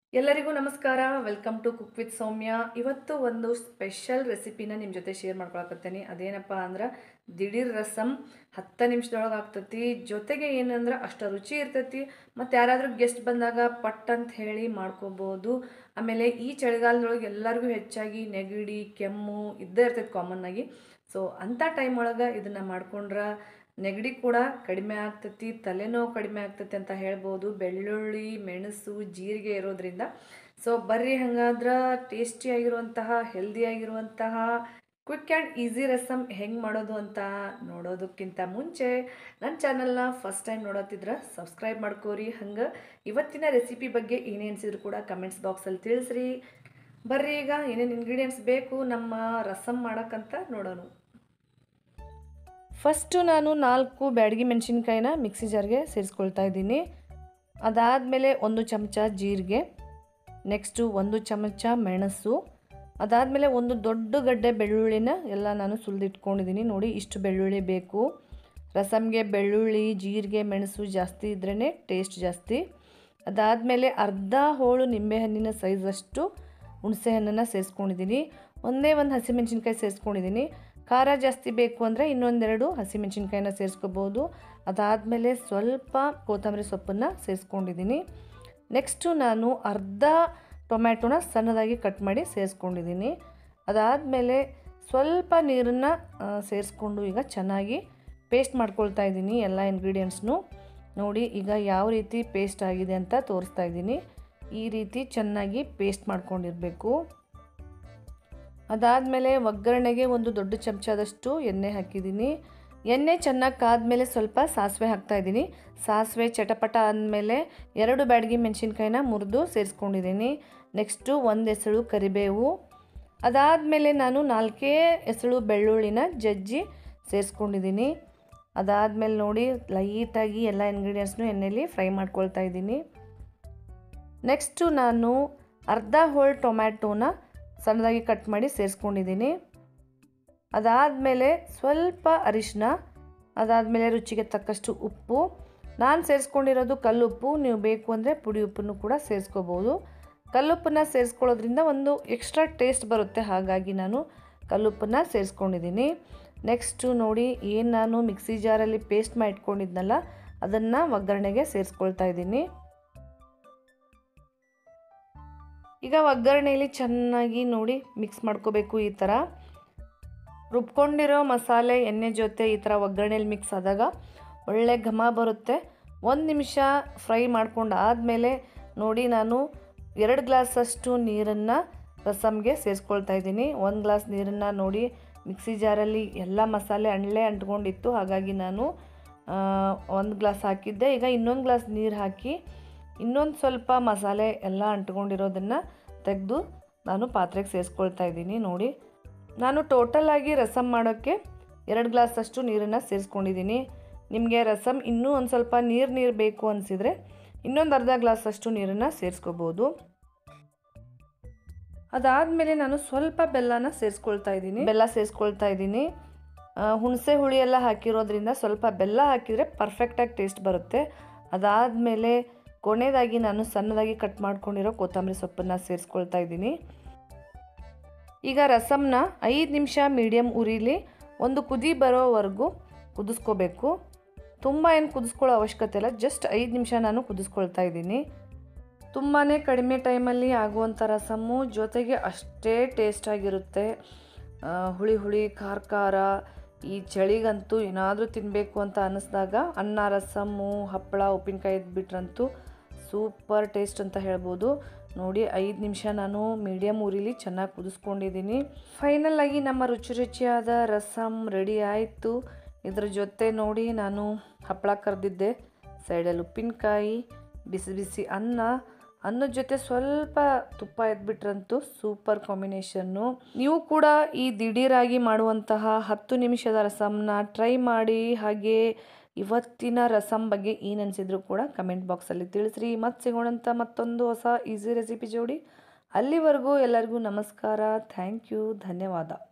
ಎಲ್ಲರಿಗೂ ನಮಸ್ಕಾರ welcome to cook with Soumya ಇವತ್ತು ಒಂದು ಸ್ಪೆಷಲ್ ರೆಸಿಪಿನ ನಿಮ್ಮ ಜೊತೆ ಶೇರ್ ಮಾಡ್ಕೊಳಕತ್ತೇನೆ ಅದೇನಪ್ಪ ಅಂದ್ರೆ ದಿಢೀರ್ ರಸಮ್ ಹತ್ತು ನಿಮಿಷದೊಳಗೆ ಆಗ್ತತಿ ಜೊತೆಗೆ ಏನಂದ್ರೆ ಅಷ್ಟು ರುಚಿ ಇರ್ತೈತಿ ಮತ್ತು ಯಾರಾದರೂ ಗೆಸ್ಟ್ ಬಂದಾಗ ಪಟ್ ಅಂತ ಹೇಳಿ ಮಾಡ್ಕೋಬೋದು ಆಮೇಲೆ ಈ ಚಳಿಗಾಲದೊಳಗೆ ಎಲ್ಲರಿಗೂ ಹೆಚ್ಚಾಗಿ ನೆಗಡಿ ಕೆಮ್ಮು ಇದ್ದೇ ಇರ್ತೈತೆ ಕಾಮನ್ ಆಗಿ ಸೊ ಅಂಥ ಟೈಮ್ ಒಳಗೆ ಇದನ್ನು ಮಾಡ್ಕೊಂಡ್ರೆ ನೆಗಡಿ ಕೂಡ ಕಡಿಮೆ ಆಗ್ತೈತಿ ತಲೆನೋವು ಕಡಿಮೆ ಆಗ್ತೈತಿ ಅಂತ ಹೇಳ್ಬೋದು ಬೆಳ್ಳುಳ್ಳಿ ಮೆಣಸು ಜೀರಿಗೆ ಇರೋದ್ರಿಂದ ಸೊ ಬರ್ರಿ ಹಂಗಾದ್ರೆ ಟೇಸ್ಟಿಯಾಗಿರುವಂತಹ ಹೆಲ್ದಿಯಾಗಿರುವಂತಹ ಕ್ವಿಕ್ ಆ್ಯಂಡ್ ಈಸಿ ರಸಮ್ ಹೆಂಗೆ ಮಾಡೋದು ಅಂತ ನೋಡೋದಕ್ಕಿಂತ ಮುಂಚೆ ನನ್ನ ಚಾನಲ್ನ ಫಸ್ಟ್ ಟೈಮ್ ನೋಡೋತಿದ್ರೆ ಸಬ್ಸ್ಕ್ರೈಬ್ ಮಾಡ್ಕೋರಿ ಹಂಗೆ ಇವತ್ತಿನ ರೆಸಿಪಿ ಬಗ್ಗೆ ಏನೇನು ಅನ್ಸಿದ್ರು ಕೂಡ ಕಮೆಂಟ್ಸ್ ಬಾಕ್ಸಲ್ಲಿ ತಿಳಿಸ್ರಿ ಬರ್ರಿ ಈಗ ಏನೇನು ಇಂಗ್ರೀಡಿಯೆಂಟ್ಸ್ ಬೇಕು ನಮ್ಮ ರಸಮ್ ಮಾಡೋಕ್ಕಂತ ನೋಡೋಣ ಫಸ್ಟು ನಾನು ನಾಲ್ಕು ಬ್ಯಾಡಗಿ ಮೆಣಸಿನ್ಕಾಯಿನ ಮಿಕ್ಸಿ ಜಾರ್ಗೆ ಸೇರಿಸ್ಕೊಳ್ತಾ ಇದ್ದೀನಿ ಅದಾದಮೇಲೆ ಒಂದು ಚಮಚ ಜೀರಿಗೆ ನೆಕ್ಸ್ಟು ಒಂದು ಚಮಚ ಮೆಣಸು ಅದಾದಮೇಲೆ ಒಂದು ದೊಡ್ಡ ಗಡ್ಡೆ ಬೆಳ್ಳುಳ್ಳಿನ ಎಲ್ಲ ನಾನು ಸುಲಿದಿಟ್ಕೊಂಡಿದ್ದೀನಿ ನೋಡಿ ಇಷ್ಟು ಬೆಳ್ಳುಳ್ಳಿ ಬೇಕು ರಸಮ್ಗೆ ಬೆಳ್ಳುಳ್ಳಿ ಜೀರಿಗೆ ಮೆಣಸು ಜಾಸ್ತಿ ಇದ್ರೇ ಟೇಸ್ಟ್ ಜಾಸ್ತಿ ಅದಾದಮೇಲೆ ಅರ್ಧ ಹೋಳು ನಿಂಬೆಹಣ್ಣಿನ ಸೈಜಷ್ಟು ಹುಣಸೆ ಹಣ್ಣನ್ನು ಸೇರಿಸ್ಕೊಂಡಿದ್ದೀನಿ ಒಂದೇ ಒಂದು ಹಸಿಮೆಣ್ಸಿನ್ಕಾಯಿ ಸೇರಿಸ್ಕೊಂಡಿದ್ದೀನಿ ಖಾರ ಜಾಸ್ತಿ ಬೇಕು ಅಂದರೆ ಇನ್ನೊಂದೆರಡು ಹಸಿಮೆಣ್ಸಿನ್ಕಾಯಿನ ಸೇರಿಸ್ಕೋಬೋದು ಅದಾದಮೇಲೆ ಸ್ವಲ್ಪ ಕೊತ್ತಂಬರಿ ಸೊಪ್ಪನ್ನು ಸೇರಿಸ್ಕೊಂಡಿದ್ದೀನಿ ನೆಕ್ಸ್ಟು ನಾನು ಅರ್ಧ ಟೊಮ್ಯಾಟೊನ ಸಣ್ಣದಾಗಿ ಕಟ್ ಮಾಡಿ ಸೇರಿಸ್ಕೊಂಡಿದ್ದೀನಿ ಅದಾದಮೇಲೆ ಸ್ವಲ್ಪ ನೀರನ್ನು ಸೇರಿಸ್ಕೊಂಡು ಈಗ ಚೆನ್ನಾಗಿ ಪೇಸ್ಟ್ ಮಾಡ್ಕೊಳ್ತಾ ಇದ್ದೀನಿ ಎಲ್ಲ ಇಂಗ್ರೀಡಿಯೆಂಟ್ಸ್ನು ನೋಡಿ ಈಗ ಯಾವ ರೀತಿ ಪೇಸ್ಟ್ ಆಗಿದೆ ಅಂತ ತೋರಿಸ್ತಾ ಇದ್ದೀನಿ ಈ ರೀತಿ ಚೆನ್ನಾಗಿ ಪೇಸ್ಟ್ ಮಾಡ್ಕೊಂಡಿರಬೇಕು ಅದಾದಮೇಲೆ ಒಗ್ಗರಣೆಗೆ ಒಂದು ದೊಡ್ಡ ಚಮಚದಷ್ಟು ಎಣ್ಣೆ ಹಾಕಿದ್ದೀನಿ ಎಣ್ಣೆ ಚೆನ್ನಾಗಿ ಕಾದ್ಮೇಲೆ ಸ್ವಲ್ಪ ಸಾಸಿವೆ ಹಾಕ್ತಾಯಿದ್ದೀನಿ ಸಾಸಿವೆ ಚಟಪಟ ಆದಮೇಲೆ ಎರಡು ಬ್ಯಾಡಗಿ ಮೆಣಸಿನ್ಕಾಯಿನ ಮುರಿದು ಸೇರಿಸ್ಕೊಂಡಿದ್ದೀನಿ ನೆಕ್ಸ್ಟು ಒಂದು ಎಸಳು ಕರಿಬೇವು ಅದಾದಮೇಲೆ ನಾನು ನಾಲ್ಕೇ ಎಸಳು ಬೆಳ್ಳುಳ್ಳಿನ ಜಜ್ಜಿ ಸೇರಿಸ್ಕೊಂಡಿದ್ದೀನಿ ಅದಾದಮೇಲೆ ನೋಡಿ ಲೈಟಾಗಿ ಎಲ್ಲ ಇಂಗ್ರೀಡಿಯೆಂಟ್ಸ್ನು ಎಣ್ಣೆಯಲ್ಲಿ ಫ್ರೈ ಮಾಡ್ಕೊಳ್ತಾ ಇದ್ದೀನಿ ನೆಕ್ಸ್ಟು ನಾನು ಅರ್ಧ ಹೋಳು ಟೊಮ್ಯಾಟೋನ ಸಣ್ಣದಾಗಿ ಕಟ್ ಮಾಡಿ ಸೇರಿಸ್ಕೊಂಡಿದ್ದೀನಿ ಅದಾದಮೇಲೆ ಸ್ವಲ್ಪ ಅರಿಶಿನ ಅದಾದಮೇಲೆ ರುಚಿಗೆ ತಕ್ಕಷ್ಟು ಉಪ್ಪು ನಾನು ಸೇರಿಸ್ಕೊಂಡಿರೋದು ಕಲ್ಲುಪ್ಪು ನೀವು ಬೇಕು ಅಂದರೆ ಪುಡಿ ಉಪ್ಪನ್ನು ಕೂಡ ಸೇರಿಸ್ಕೋಬೋದು ಕಲ್ಲುಪ್ಪನ್ನ ಸೇರಿಸ್ಕೊಳ್ಳೋದ್ರಿಂದ ಒಂದು ಎಕ್ಸ್ಟ್ರಾ ಟೇಸ್ಟ್ ಬರುತ್ತೆ ಹಾಗಾಗಿ ನಾನು ಕಲ್ಲುಪ್ಪನ್ನ ಸೇರಿಸ್ಕೊಂಡಿದ್ದೀನಿ ನೆಕ್ಸ್ಟು ನೋಡಿ ಏನು ನಾನು ಮಿಕ್ಸಿ ಜಾರಲ್ಲಿ ಪೇಸ್ಟ್ ಮಾಡಿ ಇಟ್ಕೊಂಡಿದ್ನಲ್ಲ ಅದನ್ನು ಒಗ್ಗರಣೆಗೆ ಸೇರಿಸ್ಕೊಳ್ತಾ ಇದ್ದೀನಿ ಈಗ ಒಗ್ಗರಣೆಯಲ್ಲಿ ಚೆನ್ನಾಗಿ ನೋಡಿ ಮಿಕ್ಸ್ ಮಾಡ್ಕೋಬೇಕು ಈ ಥರ ರುಬ್ಕೊಂಡಿರೋ ಮಸಾಲೆ ಎಣ್ಣೆ ಜೊತೆ ಈ ಥರ ಒಗ್ಗರಣೆಯಲ್ಲಿ ಮಿಕ್ಸ್ ಆದಾಗ ಒಳ್ಳೆ ಘಮ ಬರುತ್ತೆ ಒಂದು ನಿಮಿಷ ಫ್ರೈ ಮಾಡ್ಕೊಂಡು ಆದಮೇಲೆ ನೋಡಿ ನಾನು ಎರಡು ಗ್ಲಾಸಷ್ಟು ನೀರನ್ನು ರಸಮ್ಗೆ ಸೇರಿಸ್ಕೊಳ್ತಾ ಇದ್ದೀನಿ ಒಂದು ಗ್ಲಾಸ್ ನೀರನ್ನು ನೋಡಿ ಮಿಕ್ಸಿ ಜಾರಲ್ಲಿ ಎಲ್ಲ ಮಸಾಲೆ ಅಂಡ್ಲೆ ಅಂಟ್ಕೊಂಡಿತ್ತು ಹಾಗಾಗಿ ನಾನು ಒಂದು ಗ್ಲಾಸ್ ಹಾಕಿದ್ದೆ ಈಗ ಇನ್ನೊಂದು ಗ್ಲಾಸ್ ನೀರು ಹಾಕಿ ಇನ್ನೊಂದು ಸ್ವಲ್ಪ ಮಸಾಲೆ ಎಲ್ಲ ಅಂಟ್ಕೊಂಡಿರೋದನ್ನು ತೆಗೆದು ನಾನು ಪಾತ್ರೆಗೆ ಸೇರಿಸ್ಕೊಳ್ತಾ ಇದ್ದೀನಿ ನೋಡಿ ನಾನು ಟೋಟಲಾಗಿ ರಸಮ್ ಮಾಡೋಕ್ಕೆ ಎರಡು ಗ್ಲಾಸಷ್ಟು ನೀರನ್ನು ಸೇರಿಸ್ಕೊಂಡಿದ್ದೀನಿ ನಿಮಗೆ ರಸಮ್ ಇನ್ನೂ ಒಂದು ಸ್ವಲ್ಪ ನೀರು ನೀರು ಬೇಕು ಅನಿಸಿದರೆ ಇನ್ನೊಂದು ಅರ್ಧ ಗ್ಲಾಸಷ್ಟು ನೀರನ್ನು ಸೇರಿಸ್ಕೋಬೋದು ಅದಾದಮೇಲೆ ನಾನು ಸ್ವಲ್ಪ ಬೆಲ್ಲನ ಸೇರಿಸ್ಕೊಳ್ತಾ ಇದ್ದೀನಿ ಬೆಲ್ಲ ಸೇರಿಸ್ಕೊಳ್ತಾ ಇದ್ದೀನಿ ಹುಣಸೆ ಹುಳಿ ಎಲ್ಲ ಹಾಕಿರೋದ್ರಿಂದ ಸ್ವಲ್ಪ ಬೆಲ್ಲ ಹಾಕಿದರೆ ಪರ್ಫೆಕ್ಟಾಗಿ ಟೇಸ್ಟ್ ಬರುತ್ತೆ ಅದಾದಮೇಲೆ ಕೊನೆಯದಾಗಿ ನಾನು ಸಣ್ಣದಾಗಿ ಕಟ್ ಮಾಡ್ಕೊಂಡಿರೋ ಕೊತ್ತಂಬರಿ ಸೊಪ್ಪನ್ನು ಸೇರಿಸ್ಕೊಳ್ತಾ ಇದ್ದೀನಿ ಈಗ ರಸಮ್ನ ಐದು ನಿಮಿಷ ಮೀಡಿಯಮ್ ಉರಿಲಿ ಒಂದು ಕುದಿ ಬರೋವರೆಗೂ ಕುದಿಸ್ಕೋಬೇಕು ತುಂಬ ಏನು ಕುದಿಸ್ಕೊಳ್ಳೋ ಅವಶ್ಯಕತೆ ಇಲ್ಲ ಜಸ್ಟ್ ಐದು ನಿಮಿಷ ನಾನು ಕುದಿಸ್ಕೊಳ್ತಾ ಇದ್ದೀನಿ ತುಂಬಾ ಕಡಿಮೆ ಟೈಮಲ್ಲಿ ಆಗುವಂಥ ರಸಮ್ಮು ಜೊತೆಗೆ ಅಷ್ಟೇ ಟೇಸ್ಟಾಗಿರುತ್ತೆ ಹುಳಿ ಹುಳಿ ಖಾರ ಖಾರ ಈ ಚಳಿಗಂತೂ ಏನಾದರೂ ತಿನ್ನಬೇಕು ಅಂತ ಅನ್ನಿಸ್ದಾಗ ಅನ್ನ ರಸಮ್ಮು ಹಪ್ಪಳ ಉಪ್ಪಿನಕಾಯಿ ಇದ್ಬಿಟ್ರಂತೂ ಸೂಪರ್ ಟೇಸ್ಟ್ ಅಂತ ಹೇಳ್ಬೋದು ನೋಡಿ ಐದು ನಿಮಿಷ ನಾನು ಮೀಡಿಯಮ್ ಉರಿಲಿ ಚೆನ್ನಾಗಿ ಕುದಿಸ್ಕೊಂಡಿದ್ದೀನಿ ಫೈನಲಾಗಿ ನಮ್ಮ ರುಚಿ ರುಚಿಯಾದ ರಸಮ್ ರೆಡಿ ಆಯಿತು ಇದ್ರ ಜೊತೆ ನೋಡಿ ನಾನು ಹಪ್ಪಳ ಕರೆದಿದ್ದೆ ಸೈಡಲ್ಲಿ ಉಪ್ಪಿನಕಾಯಿ ಬಿಸಿ ಬಿಸಿ ಅನ್ನ ಅನ್ನದ ಜೊತೆ ಸ್ವಲ್ಪ ತುಪ್ಪ ಎದ್ಬಿಟ್ರಂತೂ ಸೂಪರ್ ಕಾಂಬಿನೇಷನ್ನು ನೀವು ಕೂಡ ಈ ದಿಢೀರಾಗಿ ಮಾಡುವಂತಹ ಹತ್ತು ನಿಮಿಷದ ರಸಮ್ನ ಟ್ರೈ ಮಾಡಿ ಹಾಗೆ ಇವತ್ತಿನ ರಸಮ್ ಬಗ್ಗೆ ಏನು ಅನಿಸಿದ್ರು ಕೂಡ ಕಮೆಂಟ್ ಬಾಕ್ಸಲ್ಲಿ ತಿಳಿಸ್ರಿ ಮತ್ತೆ ಸಿಗೋಣಂತ ಮತ್ತೊಂದು ಹೊಸ ಈಸಿ ರೆಸಿಪಿ ಜೋಡಿ ಅಲ್ಲಿವರೆಗೂ ಎಲ್ಲರಿಗೂ ನಮಸ್ಕಾರ ಥ್ಯಾಂಕ್ ಯು ಧನ್ಯವಾದ